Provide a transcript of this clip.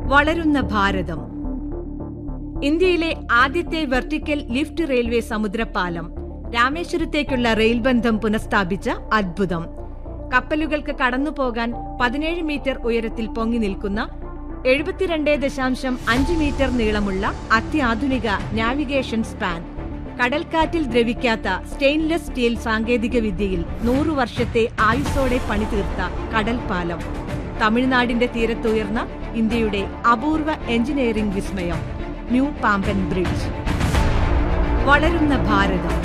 വളരുന്ന ഭാരതം ഇന്ത്യയിലെ ആദ്യത്തെ വെർട്ടിക്കൽ ലിഫ്റ്റ് റെയിൽവേ സമുദ്രപാലം രാമേശ്വരത്തേക്കുള്ള റെയിൽ ബന്ധം പുനഃസ്ഥാപിച്ച അദ്ഭുതം കപ്പലുകൾക്ക് കടന്നുപോകാൻ പതിനേഴ് മീറ്റർ ഉയരത്തിൽ പൊങ്ങി നിൽക്കുന്ന എഴുപത്തിരണ്ട് ദശാംശം അഞ്ച് മീറ്റർ നീളമുള്ള അത്യാധുനിക നാവിഗേഷൻ സ്പാൻ കടൽക്കാറ്റിൽ ദ്രവിക്കാത്ത സ്റ്റെയിൻലെസ് സ്റ്റീൽ സാങ്കേതിക വിദ്യയിൽ നൂറു വർഷത്തെ ആയുസോടെ പണിതീർത്ത കടൽപാലം തമിഴ്നാടിന്റെ തീരത്തുയർന്ന ഇന്ത്യയുടെ അപൂർവ എഞ്ചിനീയറിംഗ് വിസ്മയം ന്യൂ പാമ്പൻ ബ്രിഡ്ജ് വളരുന്ന ഭാരതം